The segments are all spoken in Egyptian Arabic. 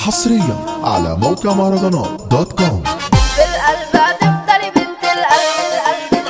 حصريا على موقع مهرجانات دوت كوم في القلب هتفضلي بنت القلب القلب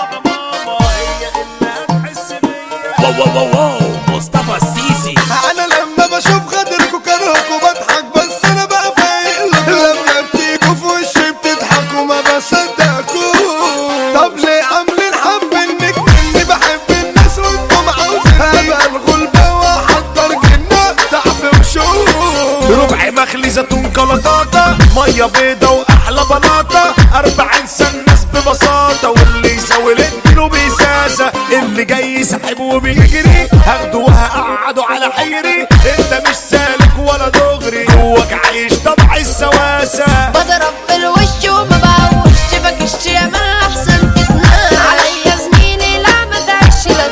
القلب واو واو واو واو مصطفى السيسي انا لما بشوف غدركوا كرهكوا بضحك بس انا بقى فايق لما بتيجوا في وشي بتضحكوا ما بصدقكوا طب ليه عاملين حب انك مني بحب الناس وانتم عاوزين ابقى الغلبة واحضر جنة تعفي وشوف ربع مخلي زيتون كلاطاطا ميه بيضة واحلى بلاطة أربعين سنة ناس ببساطة واللي يساوي له بيساسة اللي جاي يسحب وبيجري هاخده وهقعده على حيري انت مش سالك ولا دغري جواك عايش طبع السواسة بضرب في الوش وما بقوش بكش يا من احسن تتنام عليا زميلي لا ما تعيش لا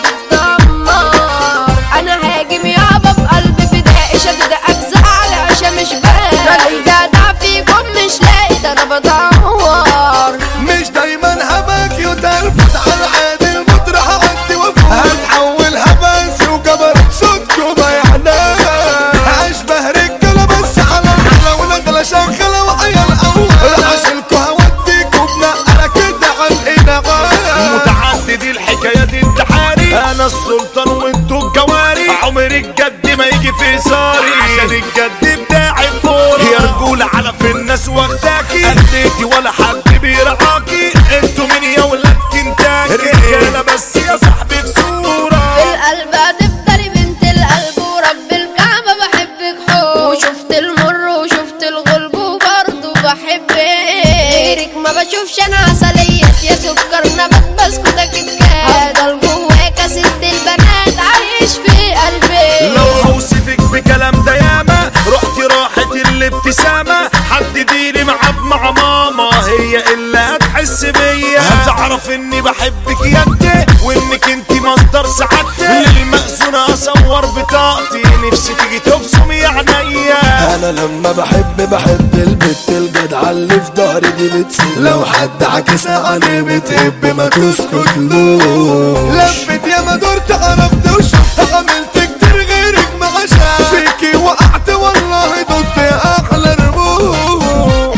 تتدمر انا هاجم يابا بقلبي فدائي شدد اجزاء على عشا مش باقي راجل جدع فيكم مش لاقي ده انا بدور مش دايما هباك يتلفت على عادي المطرح عدي وفوق هتحول هباسي وجبر صوتكم بيعنا اشبه رجاله بس على الحلا ونجلة شغالة وعيال اول عشانكوا هوديكوا بنقلة كده على الانغام متعدد الحكاية دي انتحاري انا السلطان وانتو الجواري عمر الجد ما يجي في صاري عشان الجد بتاعي فوري يا رجولة على في الناس واخداكي اديتي ولا حد بيرعاكي انتوا مين يا ولاد كنتاكي رجالة بس يا صاحبي في في صورة القلب هتفضلي بنت القلب ورب الكعبة بحبك حب وشفت المر وشفت الغلب وبرضه بحبك غيرك ما بشوفش انا عسلية يا سكر نبات بسكوتك الكاد هفضل جواك يا ست البنات عايش في قلبي لو هوصفك بكلام ده ياما رحتي راحت الابتسامة حدديلي معاد مع ماما هي اللي هتحس بيا هتعرف اني بحبك يا انت وانك انت مصدر سعادتي للمأذونة اصور بطاقتي نفسي تيجي تبصم يا عينيا انا لما بحب بحب البت الجدعة اللي في ظهري دي بتسيب لو حد عكسها عليه بتهب ما تسكت له لفت يا ما دورت عرفت وشفت عملت كتير غيرك ما عشان فيكي وقعت والله ضد احلى رموش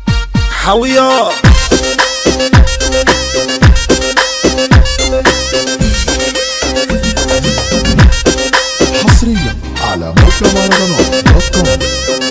حويا حصريا على موقع مهرجانات دوت كوم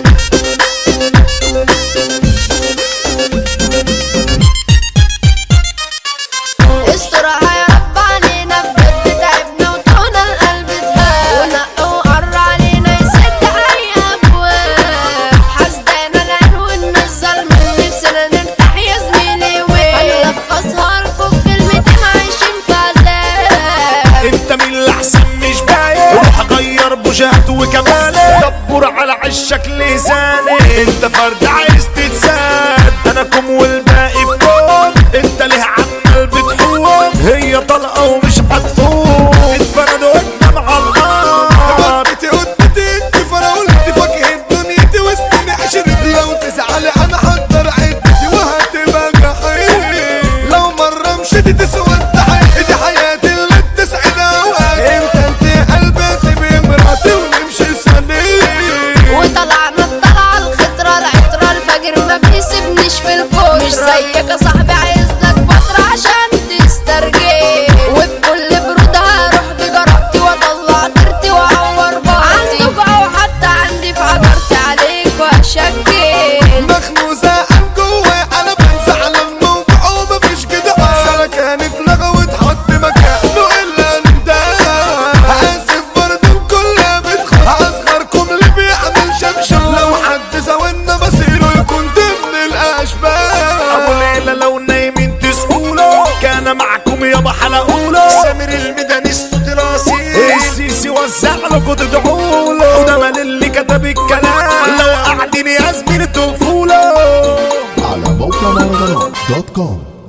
استرها يا رب علينا بجد تعبنا وطونا القلب اتهاب ونق وقر علينا يسد اي ابواب حسدانا العنوان مش ظلم نفسنا نرتاح يا زميلي وين هنلخصها لكم بكلمتين عايشين في عذاب انت مين اللي احسن مش باين روح غير بوجهت وكمالي دبر على عشك لساني انت فرد عايز تتساد انا كم والباقي في كوم انت ليه عمال بتحوم هي طلقه ومش هتقوم اتفردوا قدام على النار قدتي قدتي انت فراولتي فاكهة دنيتي وسطني عشرتي لو تزعلي انا حضر عدتي وهتبقى جحيم لو مرة مشيتي تسود حياتي دي حياتي اللي بتسعد اوقات انت انت قلبتي بمراتي ونمشي سنين وطلعنا الطلعة الخطرة العطرة الفجر ما بيسيبنيش في الكون مش زيك يا صاحبي عايز لك فترة عشان تسترجي وبكل برودة هروح بجرأتي واطلع طيرتي واعور بعضي عندك او حتى عندي في عبرتي عليك واشكي مخنوزة قام جواي انا بنسى على الموضوع ومفيش كده سنة كانت لغة وتحط مكانه الا انت اسف برضه الكل بتخاف اصغركم اللي بيعمل شمشم لو حد زاولنا مصيره يكون ضمن الاشباح ابو ليلى لو نايمين تسقولوا كان معكم يابا حلقوله سامر الميداني الصوت الاصيل السيسي وزع لكم تدعوا له وده مال اللي كتب الكلام لو قاعدين يا زميلي تقفوا له على موقع مهرجانات دوت كوم